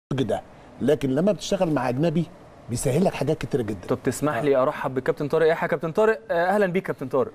ده لكن لما بتشتغل مع اجنبي بيسهل لك حاجات كتيره جدا طب تسمح لي ارحب بكابتن طارق يحيى كابتن طارق آه، اهلا بيك كابتن طارق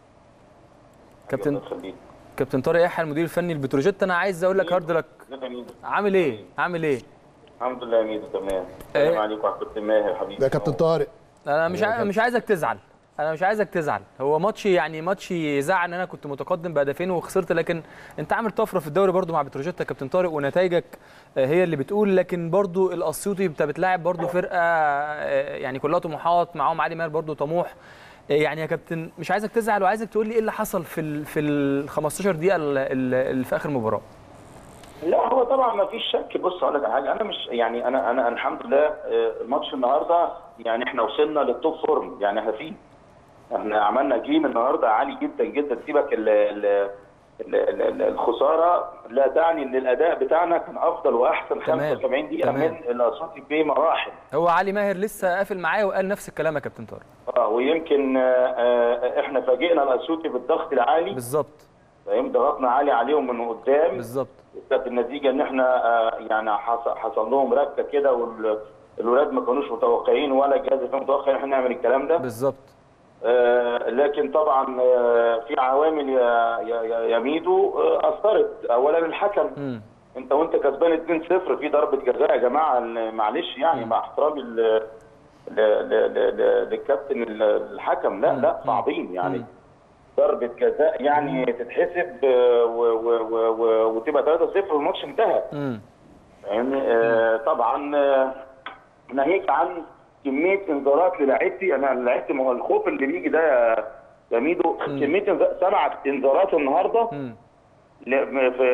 كابتن كابتن طارق يحيى المدير الفني لبتروجيت انا عايز اقول لك هارد لك عامل ايه عامل ايه الحمد لله يا ميدو تمام إيه؟ السلام عليكم يا كابتن ماهر حبيبي ده كابتن طارق انا مش عاي... مش عايزك تزعل انا مش عايزك تزعل هو ماتش يعني ماتش يزعل ان انا كنت متقدم بهدفين وخسرت لكن انت عامل طفره في الدوري برضو مع بتروجيت يا كابتن طارق ونتائجك آه، هي اللي بتقول لكن برضو الاسيوطي انت بتلاعب برضو فرقه آه، يعني كلها طموحات معاهم علي ماهر برضو طموح آه، يعني يا كابتن مش عايزك تزعل وعايزك تقول لي ايه اللي حصل في ال في ال 15 دقيقه ال- ال- اللي في اخر مباراه لا هو طبعا ما فيش شك بص اقول لك على حاجه انا مش يعني انا انا أنا الحمد لله آه، الماتش النهارده يعني احنا وصلنا للتوب فورم يعني احنا فيه احنا عملنا جيم النهارده عالي جدا جدا سيبك ال ال ال- ال- ال- الخساره لا تعني ان الاداء بتاعنا كان افضل واحسن تمام. 75 دقيقه تمام. من الاسيوطي بمراحل هو علي ماهر لسه قافل معايا وقال نفس الكلام يا كابتن طارق اه ويمكن آه، آه، احنا فاجئنا الاسيوطي بالضغط العالي بالظبط فاهم ضغطنا عالي عليهم من قدام بالظبط كانت النتيجه ان احنا آه، يعني حص- حصل لهم ركه كده والولاد ما كانوش متوقعين ولا الجهاز الفني متوقع ان احنا نعمل الكلام ده بالظبط آه، لكن طبعا آه، في عوامل يا يا يا- يا ميدو آه، اثرت اولا الحكم امم انت وانت كسبان 2-0 في ضربه جزاء يا جماعه ال- معلش يعني مع احترامي ل- ل- ل- ل- للكابتن ال- الحكم لا لا صعبين يعني ضربه جزاء يعني تتحسب آه، و- و- و- و- وتبقى 3-0 والماتش انتهى امم يعني آه طبعا آه، ناهيك عن كميه انذارات للاعيبتي انا لعبت ما هو الخوف اللي بيجي ده يا- يا ميدو كميه إنذا- سبع انذارات النهارده امم ل- في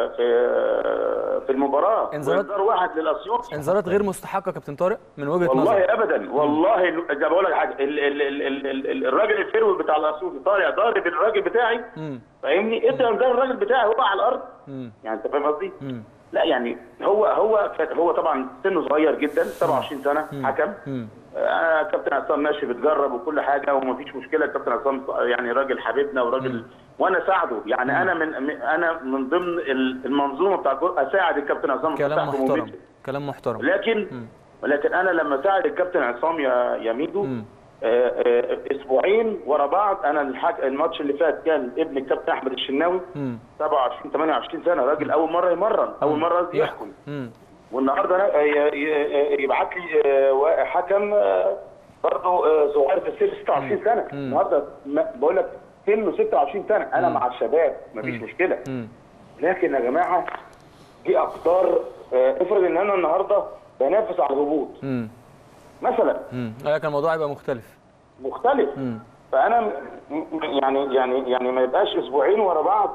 في في المباراه إنذارات- انذار واحد للاسيوطي انذارات غير مستحقه يا كابتن طارق من وجهه نظرك والله ابدا والله ال- ده بقول لك حاجه ال- ال- ال- ال- ال- ال- الراجل الفيرود بتاع الاسيوطي طالع ضارب الراجل بتاعي امم فاهمني ادى انذار الراجل بتاعي هو على الارض امم يعني انت فاهم قصدي؟ امم لا يعني هو هو هو طبعا سنه صغير جدا 27 سنه حكم امم آه كابتن عصام ماشي بتجرب وكل حاجه ومفيش مشكله كابتن عصام يعني راجل حبيبنا وراجل وانا ساعده يعني انا من من- انا من ضمن ال- المنظومه بتاع الكورة اساعد الكابتن عصام كلام أساعده محترم ومثله. كلام محترم لكن لكن انا لما اساعد الكابتن عصام يا يا ميدو مم. آه، آه، اسبوعين ورا بعض انا الحاج الماتش اللي فات كان ابن الكابتن احمد الشناوي امم 27 28 سنه راجل اول مره يمرن اول مره قصدي يحكم امم والنهارده أنا- ي- ي- يبعت لي آه، وا- حكم آه، برضه آه، صغير في السن 26 سنه النهارده ما- بقول لك سنه 26 سنه انا مع الشباب مفيش مشكله امم لكن يا جماعه دي اقدار آه، افرض ان انا النهارده بنافس على الهبوط امم مثلا امم لكن الموضوع هيبقى مختلف مختلف امم فانا م- م- يعني يعني يعني ما يبقاش اسبوعين ورا بعض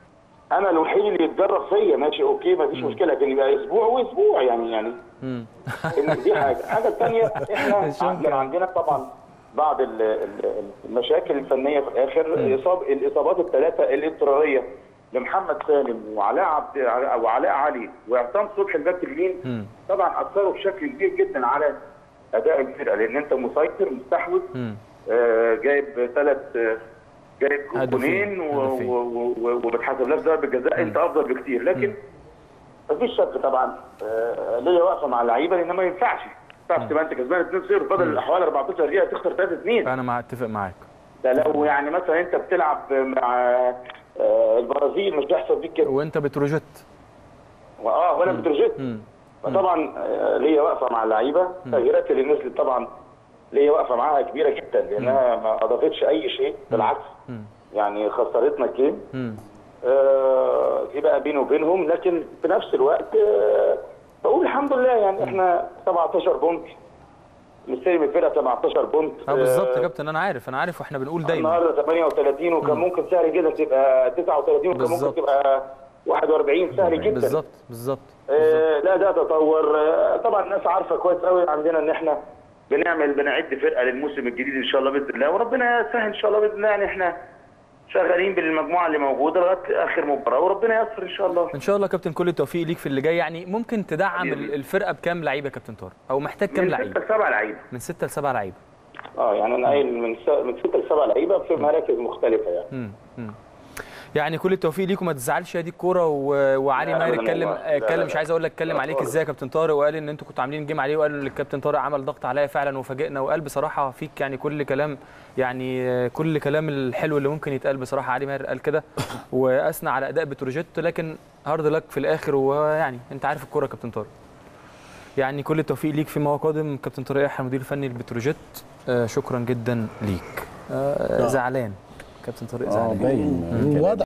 انا الوحيد اللي يتجرب فيا ماشي اوكي ما فيش مشكله لكن يبقى اسبوع واسبوع يعني يعني امم إن دي حاجه الحاجه الثانيه احنا شكراً. عندنا, عندنا طبعا بعض ال- ال- المشاكل الفنيه في الاخر اصاب الاصابات الثلاثه الاضطراريه لمحمد سالم وعلاء عبد وعلاء علي وعصام صبحي الباك اليمين مم. طبعا اثروا بشكل كبير جدا على اداء الفرقه لان انت مسيطر مستحوذ امم آه، جايب ثلاث جايب هدفين. جونين و- هدفين. و- و- وبتحسب لك ضربه جزاء انت افضل بكتير لكن مفيش شك طبعا آه، ليا واقفه مع اللعيبه لان ما ينفعش ما ينفعش تبقى انت كسبان 2-0 فاضل الاحوال 14 دقيقه تخسر 3-2 انا مع اتفق معاك ده لو يعني مثلا انت بتلعب مع آه، البرازيل مش بيحصل فيك كده وانت بتروجيت اه وانا بتروجيت امم فطبعا آه، ليا واقفه مع اللعيبه التغييرات اللي نزلت طبعا ليا واقفه معاها كبيره جدا لانها ما اضافتش اي شيء بالعكس مم. يعني خسرتنا الجيم امم آه، دي بقى بيني وبينهم لكن في نفس الوقت آه، بقول الحمد لله يعني احنا 17 بونت مستلم الفرقه 17 بونت اه بالظبط يا كابتن انا عارف انا عارف واحنا بنقول دايما النهارده 38 وكان ممكن سهل جدا تبقى 39 وكان بالظبط. ممكن تبقى 41 سهل جدا بالظبط بالظبط آه، لا ده تطور آه، طبعا الناس عارفه كويس قوي عندنا ان احنا بنعمل بنعد فرقه للموسم الجديد ان شاء الله باذن الله وربنا يسهل ان شاء الله باذن الله يعني احنا شغالين بالمجموعه اللي موجوده لغايه اخر مباراه وربنا ييسر ان شاء الله ان شاء الله يا كابتن كل التوفيق ليك في اللي جاي يعني ممكن تدعم حبيبي. ال- الفرقه بكام لعيبه يا كابتن طارق او محتاج كام من لعيب ستة لسبع لعيبه من ستة لسبعة لعيبه اه يعني انا قايل من س- من ستة لسبع لعيبه في مراكز مختلفه يعني امم امم يعني كل التوفيق ليكم ما تزعلش يا دي الكوره و- وعلي لا ماهر أبداً اتكلم والله. لا، اتكلم لا، مش لا. عايز اقول لك اتكلم لا عليك خالص. ازاي يا كابتن طارق وقال ان انتوا كنتوا عاملين جيم عليه وقال ان الكابتن طارق عمل ضغط عليا فعلا وفاجئنا وقال بصراحه فيك يعني كل كلام يعني آه، كل كلام الحلو اللي ممكن يتقال بصراحه علي ماهر قال كده واثنى على اداء بتروجيت لكن هارد لك في الاخر ويعني انت عارف الكوره يا كابتن طارق يعني كل التوفيق ليك فيما هو قادم كابتن طارق يحيى المدير الفني لبتروجيت آه شكرا جدا ليك آه آه. زعلان كابتن طارق اه زعلان باين واضح